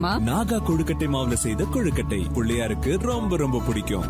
நாகா கொழுக்கட்டை மாவுல செய்த கொழுக்கட்டை பிள்ளையாருக்கு ரொம்ப ரொம்ப பிடிக்கும்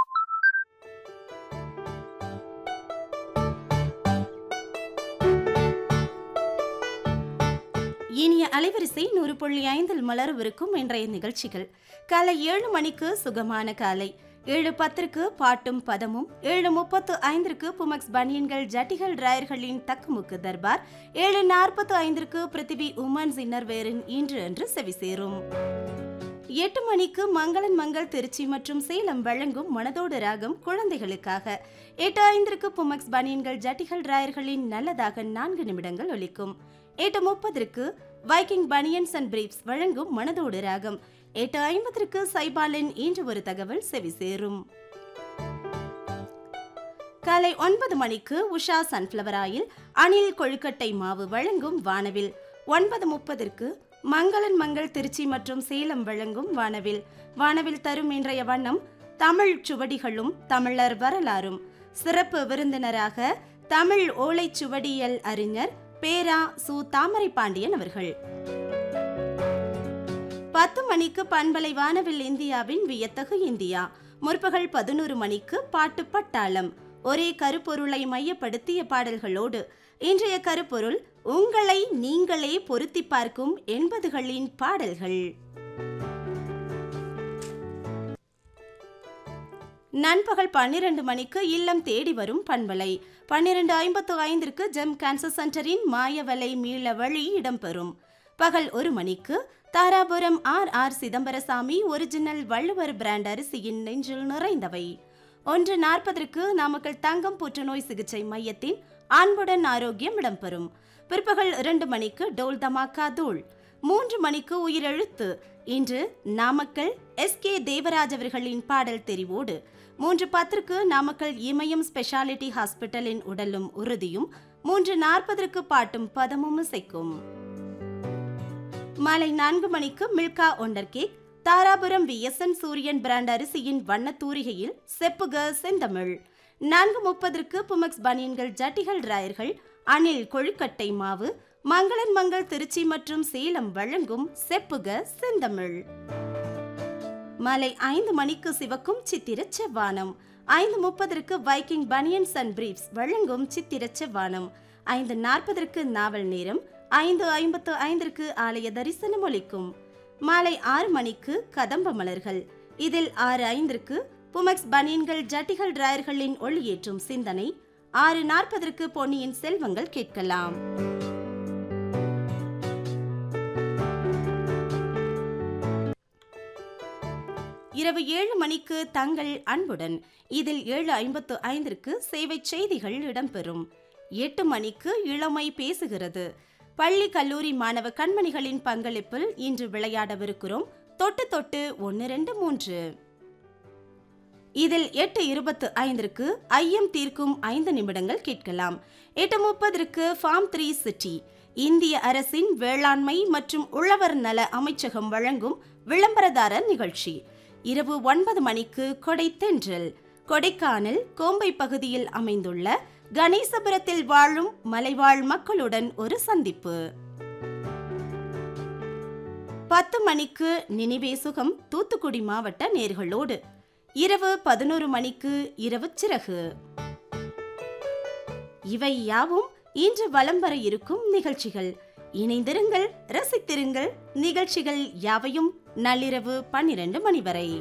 இனிய அலைவரிசை நூறு புள்ளி ஐந்தில் மலரவிருக்கும் இன்றைய நிகழ்ச்சிகள் காலை ஏழு மணிக்கு சுகமான காலை ஏழு பத்திற்கு பாட்டும் பதமும் ஏழு முப்பத்து ஐந்திற்கு புமக்ஸ் பனியன்கள் ஜட்டிகள் ராயர்களின் தக்குமுக்கு தர்பார் ஏழு நாற்பத்து ஐந்திற்கு பிருத்திவி உமன்ஸ் இன்னர்வேரின் இன்று என்று செவிசேரும் எட்டு மணிக்கு மங்களன் மங்கள் திருச்சி மற்றும் சேலம் வழங்கும் மனதோடு ராகம் குழந்தைகளுக்காக எட்டு ஐந்திற்கு புமக்ஸ் பனியன்கள் ஜட்டிகள் ராயர்களின் நல்லதாக நான்கு நிமிடங்கள் ஒலிக்கும் எட்டு முப்பதற்கு வைக்கிங் பனியன்ஸ் அண்ட் பிரீப்ஸ் வழங்கும் மனதோடு ராகம் எட்டு ஐம்பதற்கு சைபாலின் இன்று ஒரு தகவல் செவி சேரும் காலை ஒன்பது மணிக்கு உஷா சன்ஃப்ளவர் ஆயில் அணில் கொழுக்கட்டை மாவு வழங்கும் வானவில் ஒன்பது முப்பதற்கு மங்களன் மங்கள் திருச்சி மற்றும் சேலம் வழங்கும் வானவில் வானவில் தரும் இன்றைய வண்ணம் தமிழ் சுவடிகளும் தமிழர் வரலாறும் சிறப்பு விருந்தினராக தமிழ் ஓலைச்சுவடியல் அறிஞர் பேரா சு தாமரை பாண்டியன் அவர்கள் பத்து மணிக்கு பண்பலை வானவில் இந்தியாவின் வியத்தகு இந்தியா முற்பகல் பதினோரு மணிக்கு பாட்டு பட்டாளம் ஒரே கருப்பொருளை மையப்படுத்திய பாடல்களோடு இன்றைய கருப்பொருள் உங்களை நீங்களே பொருத்தி பார்க்கும் எண்பதுகளின் பாடல்கள் நண்பகல் பன்னிரண்டு மணிக்கு இல்லம் தேடி வரும் பண்பலை பன்னிரண்டு ஐம்பத்து ஐந்திற்கு ஜெம் கேன்சர் சென்டரின் மாயவலை மீள வழி இடம்பெறும் பகல் ஒரு மணிக்கு Dharapuram R R Chidambarasamy original Valluvar brand அரிசியின் நெஞ்சில் நிறைந்தவை ஒன்று நாற்பதற்கு நாமக்கல் தங்கம் புற்றுநோய் சிகிச்சை மையத்தின் அன்புடன் ஆரோக்கியம் இடம்பெறும் பிற்பகல் இரண்டு மணிக்கு டோல் தமாக்கா தூள் மூன்று மணிக்கு உயிரெழுத்து இன்று நாமக்கல் எஸ் கே தேவராஜ் அவர்களின் பாடல் தெரிவோடு மூன்று பத்திற்கு நாமக்கல் இமயம் ஸ்பெஷாலிட்டி ஹாஸ்பிட்டலின் உடலும் உறுதியும் மூன்று நாற்பதற்கு பாட்டும் பதமும் இசைக்கும் மாலை நான்கு மணிக்கு Milka wonder cake Dharapuram V S N Suriyan brand அரிசியின் வண்ணத்தூரிகையில் செப்புக செந்தமிழ் நான்கு முப்பதற்கு புமக்ஸ் பனியன்கள் ஜட்டிகள் ராயர்கள் அணில் கொழுக்கட்டை மாவு மங்களன் மங்கள் திருச்சி மற்றும் சேலம் வழங்கும் செப்புக செந்தமிழ் மாலை ஐந்து மணிக்கு சிவக்கும் சித்திர செவ்வானம் ஐந்து முப்பதற்கு வைக்கிங் பனியன்ஸ் அண்ட் பிரீப்ஸ் வழங்கும் சித்திர செவ்வானம் ஐந்து நாற்பதற்கு நாவல் நேரம் ஐந்து ஐம்பத்து ஐந்திற்கு ஆலய தரிசனம் ஒலிக்கும் மாலை ஆறு மணிக்கு கதம்ப மலர்கள் இதில் ஆறு ஐந்திற்கு புமக்ஸ் பனியன்கள் ஜட்டிகள் ராயர்களின் ஒளியேற்றும் சிந்தனை ஆறு நாற்பதற்கு பொன்னியின் செல்வங்கள் கேட்கலாம் இரவு ஏழு மணிக்கு தங்கள் அன்புடன் இதில் ஏழு ஐம்பத்து ஐந்திற்கு சேவை செய்திகள் இடம்பெறும் எட்டு மணிக்கு இளமை பேசுகிறது பள்ளி கல்லூரி மாணவ கண்மணிகளின் பங்களிப்பில் இன்று விளையாடவிருக்கிறோம் தொட்டு தொட்டு ஒன்று ரெண்டு மூன்று இதில் எட்டு இருபத்து ஐந்திற்கு ஐயம் தீர்க்கும் ஐந்து நிமிடங்கள் கேட்கலாம் எட்டு முப்பதற்கு ஃபார்ம் த்ரீ சிட்டி இந்திய அரசின் வேளாண்மை மற்றும் உழவர் நல அமைச்சகம் வழங்கும் விளம்பரதாரர் நிகழ்ச்சி இரவு ஒன்பது மணிக்கு கொடை தென்றல் கொடைக்கானல் கோம்பை பகுதியில் அமைந்துள்ள கணேசபுரத்தில் வாழும் மலைவாழ் மக்களுடன் ஒரு சந்திப்பு பத்து மணிக்கு நினைவே சுகம் தூத்துக்குடி மாவட்ட நேர்களோடு இரவு பதினோரு மணிக்கு இரவு சிறகு இவை யாவும் இன்று வலம் வர இருக்கும் நிகழ்ச்சிகள் இணைந்திருங்கள் ரசித்திருங்கள் நிகழ்ச்சிகள் யாவையும் நள்ளிரவு பன்னிரண்டு மணி வரை